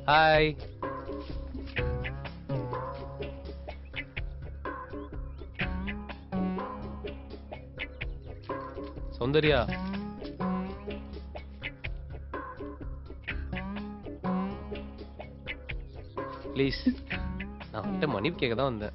Hi Soundarya please நான் உன்கிட்ட மன்னிப்பு கேட்க தான் வந்தேன்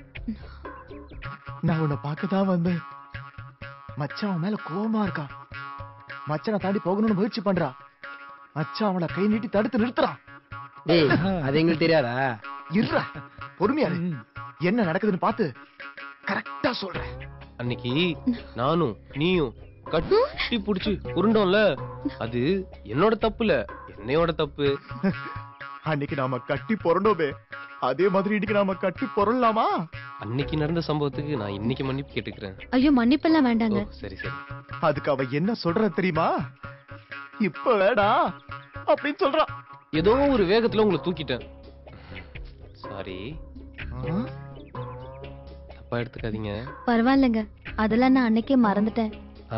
நான் உன்னை பார்க்க தான் வந்தேன் மச்சான் அவன் மேல கோவமா இருக்கான் மச்சானை தாண்டி போகணும்னு முயற்சி பண்றா மச்சான் அவளை கை நீட்டி தடுத்து நிறுத்துறான் டேய் அது எங்களுக்கு தெரியாதா இருடா பொறுமையா இரு. என்ன நடக்குதுன்னு பார்த்து கரெக்டா சொல்றேன் அன்னைக்கு நானும் நீயும் கட்டி புடிச்சு உருண்டோம்ல அது என்னோட தப்பு இல்ல என்னையோட தப்பு அன்னைக்கு நாம கட்டி புரண்டோமே அதே மாதிரி இன்னைக்கு நாம கட்டி புரளலாமா அன்னைக்கு நடந்த சம்பவத்துக்கு நான் இன்னைக்கு மன்னிப்பு கேட்டுக்கிறேன் ஐயோ மன்னிப்பெல்லாம் ஓ வேண்டாங்க சரி சரி அதுக்கு அவ என்ன சொல்ற தெரியுமா இப்ப வேடா அப்படின்னு சொல்றான் ஏதோ ஒரு வேகத்துல உங்களை தூக்கிட்டேன் சாரி ஆ? தப்பா எடுத்துக்காதீங்க பரவாயில்லைங்க அதெல்லாம் நான் அன்னைக்கே மறந்துட்டேன் ஆ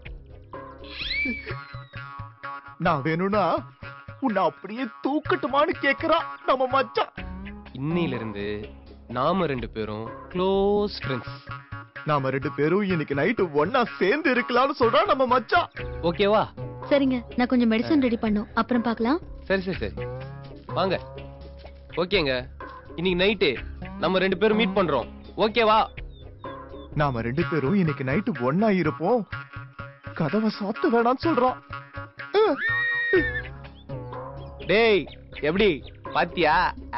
நான் வேணும்னா உன்னை அப்படியே தூக்கட்டுமான்னு கேக்குறான் நம்ம மச்சான் இன்னையில இருந்து நாம ரெண்டு பேரும் க்ளோஸ் ஃப்ரெண்ட்ஸ் நாம ரெண்டு பேரும் இன்னைக்கு நைட்டு ஒன்னா சேர்ந்து இருக்கலாம்னு சொல்றான் நம்ம மச்சான் ஓகேவா சரிங்க நான் கொஞ்சம் மெடிசன் ரெடி பண்ணும் அப்புறம் பார்க்கலாம் சரி சரி சரி வாங்க ஓகேங்க இன்னைக்கு நைட்டு நம்ம ரெண்டு பேரும் மீட் பண்றோம் ஓகேவா நாம ரெண்டு பேரும் இன்னைக்கு நைட்டு ஒன்னா இருப்போம் கதவை சாத்து வேணாம்னு சொல்றான் அஹ். டேய் எப்படி பாத்தியா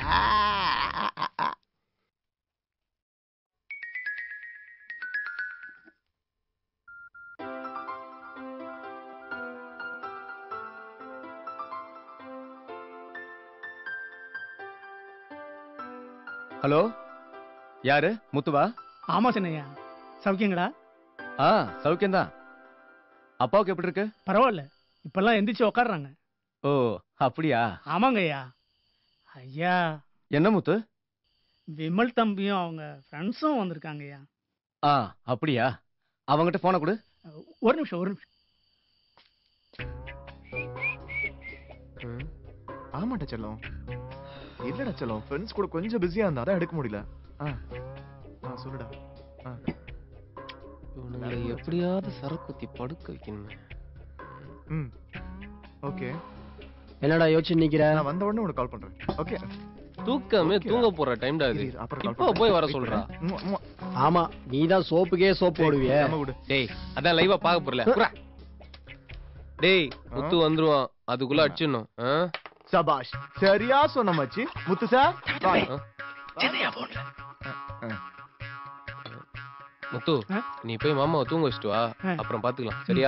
ஹலோ யாரு முத்துவா ஆமா சின்னையா சௌக்கியங்களா ஆ சௌக்கியம்தான் அப்பாவுக்கு எப்படி இருக்கு பரவாயில்ல இப்பெல்லாம் எந்திரிச்சு உக்காடுறாங்க ஓ அப்படியா ஆமாங்க ஐயா ஐயா என்ன முத்து விமல் தம்பியும் அவங்க ஃப்ரெண்ட்ஸும் வந்திருக்காங்க ஐயா ஆ அப்படியா அவங்கிட்ட போனை கொடு ஒரு நிமிஷம் ஒரு நிமிஷம் ம், ஆமாட்டா செல்லம் இல்லடா செல்லம் ஃப்ரெண்ட்ஸ் கூட கொஞ்சம் பிஸியா இருந்தா அதான் எடுக்க முடியல ஆ ஆ சொல்லுடா இவனுங்களை எப்படியாவது சரக்குத்தி படுக்க வைக்கணுமே ம் ஓகே என்னடா யோசிச்சு நிக்கிற நான் வந்த உடனே உனக்கு கால் பண்றேன் ஓகே தூக்கமே Okay. தூங்க போற டைம்டா இது அப்புறம் call இப்போ பண்றேன். போய் வர Wait சொல்றா பண்ணு. உம்மா, உம்மா. ஆமா நீதான் சோப்புக்கே சோப்பு போடுவிய நம்ம விடு டேய் அதான் லைவா பாக்க போறல புறா. டேய் முத்து வந்துருவான் அதுக்குள்ள அடிச்சிடணும் ஆ? சபாஷ் சரியா சொன்ன மச்சி முத்து சார் பாய் ஆ? முத்து ஆ? நீ போய் மாமாவை தூங்க வச்சுட்டு வா ஆ. அப்புறம் பாத்துக்கலாம் சரியா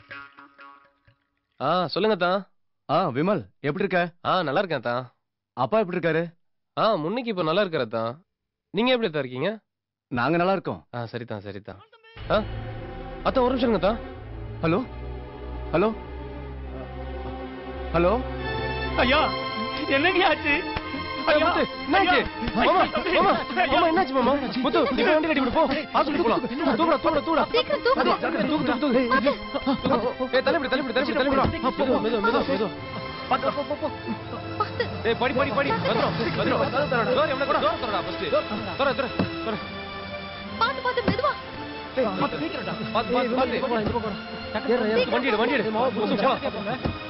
ஆ சொல்லுங்க தான் ஆ விமல் எப்படி இருக்க ஆ நல்லா இருக்கேன் தான் அப்பா எப்படி இருக்காரு ஆ முன்னைக்கு இப்ப நல்லா இருக்கிற தான் நீங்க எப்படி தான் இருக்கீங்க நாங்க நல்லா இருக்கோம் ஆ சரிதான் சரிதான் ஆ அத்தான் ஒரு நிமிஷம் இருங்க தான் ஹலோ ஹலோ ஹலோ ஐயா என்னங்க ஆச்சு ஐயா, முத்து, என்னாச்சு? மாமா, மாமா, மாமா, என்னாச்சு மாமா? முத்து, நீ போய் வண்டி கட்டி விடு, போ. ஹாஸ்பிட்டல் போலாம். தூக்குடா, தூக்குடா, தூக்குடா. சீக்கிரம் தூக்கு தூக்கு, தூக்கு, தூக்கு. ஏய், தள்ளி விடு, தள்ளி விடு, தள்ளி விடு, தள்ளி விடு. மெதுவா, மெதுவா, மெதுவா, மெதுவா. பாத்து, போ, போ, போ. ஏய், படி, படி, படி. வந்துரும், வந்துரும். டோர் எவ்வளவு கூட? டோர் திறடா, first. திற, திற, திற. பாத்து பாத்து மெதுவா பாத்து, பாத்து, பாத்து. டக்குனு வண்டி எடு, வண்டி எடு. முத்து, போ.